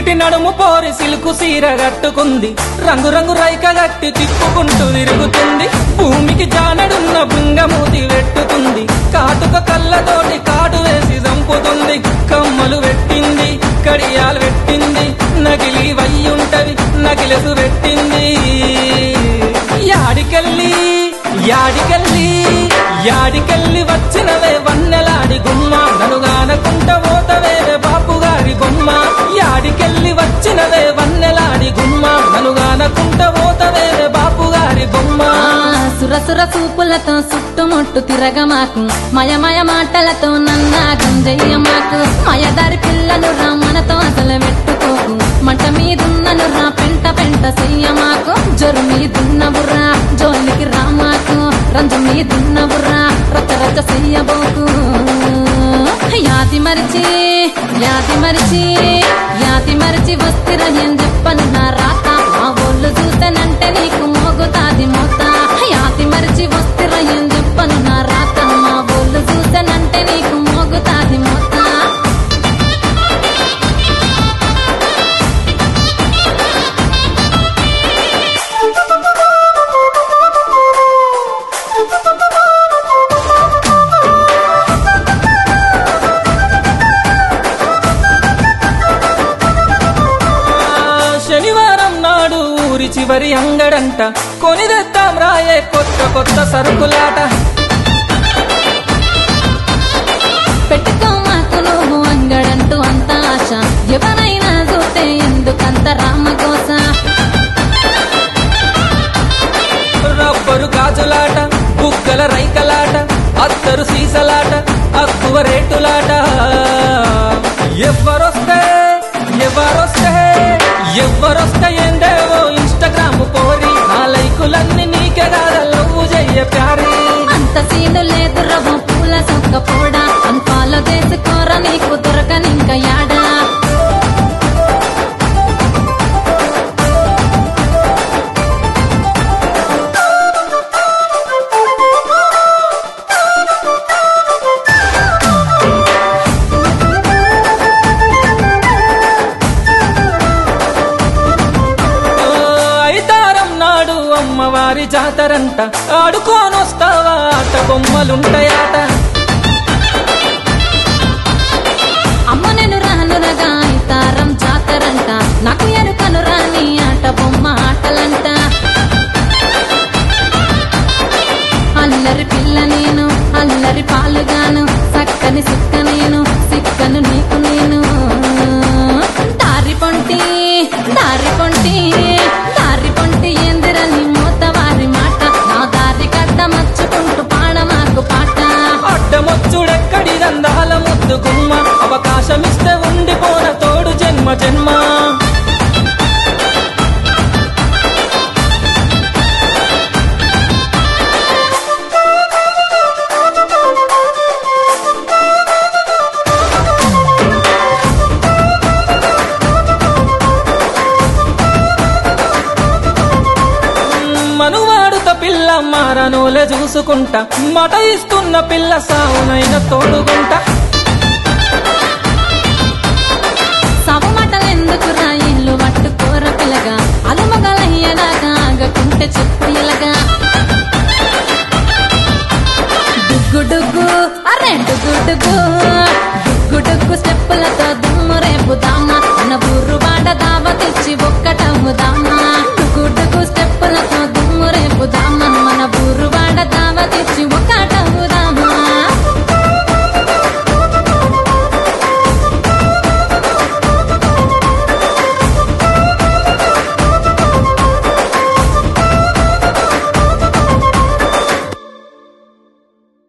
చిట్టి నడుము పోరి సిలుకు సీర కట్టుకుంది రంగు రంగు రైక గట్టి తిప్పుకుంటూ తిరుగుతుంది భూమికి జానడున్న బృంగమూతి వెట్టుకుంది కాటుక కళ్ళతోటి కాటు వేసి చంపుతుంది కమ్మలు పెట్టింది కడియాలు పెట్టింది నకిలి వయ్యుంటది నకిలెసు పెట్టింది యాడికెళ్ళి యాడికెళ్ళి యాడికెళ్ళి వచ్చినవే వన్నెలాడి గుమ్మ ననుగానకుంట పోతవేవే బాపు గారి బొమ్మ యాడికెళ్ళి వచ్చినవే వన్నెలాడి గుమ్మ ననుగానకుంట పోతవేవే బాపు గారి బొమ్మ ఆ, సురసుర చూపులతో చుట్టుముట్టు తిరగమాకు మయమయ మాటలతో నన్నాగం చెయ్యమాకు మయదారి పిల్లలు రా మనతో అసలు పెట్టుకోకు మంట మీదున్నను రా పెంట పెంట చెయ్యమాకు జొరు మీదున్నవురా జోలికి రామాకు రంజు మీదున్నవురా రచ్చ రచ్చ చెయ్యబోకు యాది మరిచి యాది మరిచి యాది మరిచి వస్తిర ఏం చెప్పను నా రాత మా ఒళ్ళు చూసానంటే నీకు మోగుతాది మోత యాది మరిచి వస్తిర ఏం చెప్పను నా రాత మా ఒళ్ళు చూసానంటే నీకు మోగుతాది మోత ఆ, శనివారం నాడు ఊరి చివరి అంగడంట కొనిదెత్తాం రాయే కొత్త కొత్త సరుకులాట పెట్టుకో మాకు నువ్వు అంగడంటూ అంత ఆశ ఎవరైనా చూస్తే ఎందుకంత రామకోస రబ్బరు గాజులాట బుగ్గల రైకలాట అత్తరు సీసలాట అక్కువ రేటులాట ఎవరొస్తే ఎవరొస్తే ఎవరొస్తే ఏందేవో ఇన్స్టాగ్రామ్ పోరి నా లైకులన్నీ నీకే కాదా లవ్వు చెయ్య ప్యారీ అంత సీను లేదు రవ్వ పూల సొక్క పోడా అంతాలో చేసుకోరా నీకు దొరకనింక యాడా ఓ, ఐతారం నాడు అమ్మవారి జాతరంట ఆడుకోనొస్తావా ఆట బొమ్మలుంటాయాట అమ్మ నేను రాను రగా తారం జాతరంట నాకు ఎరుకను రాని ఆట బొమ్మ ఆటలంట అల్లరి పిల్ల నేను అల్లరి పాలుగాను చక్కని సుక్క నేను సిక్కను నీకు నేను దారి పొంటి దారి పొంటి దారి పొంటి ఏందిరని మూతవారి మాట నా దారి కట్ట మచ్చుకుంటూ పాడమాకు పాట అడ్డమొచ్చుడెక్కడి దందాల ముద్దు గుమ్మ అవకాశమిస్తే ఉండిపోన తోడు జన్మ జన్మ మనువాడుత పిల్ల మారనోలే చూసుకుంటా మట ఇస్తున్న పిల్ల సావునైన తోడుగుంటా సభ మాటలెందుకు రా ఇల్లు పట్టుకోర పిల్లగా అలుమగలయ్యదాకా ఆగకుంటే చెప్పు ఇలాగా డుగ్గు డుగ్గు అరే డుగ్గు డుగ్గు డుగ్గు డుగ్గు స్టెప్పులతో దుమ్ము రేపు దామ మన ఊరు వాడ దావ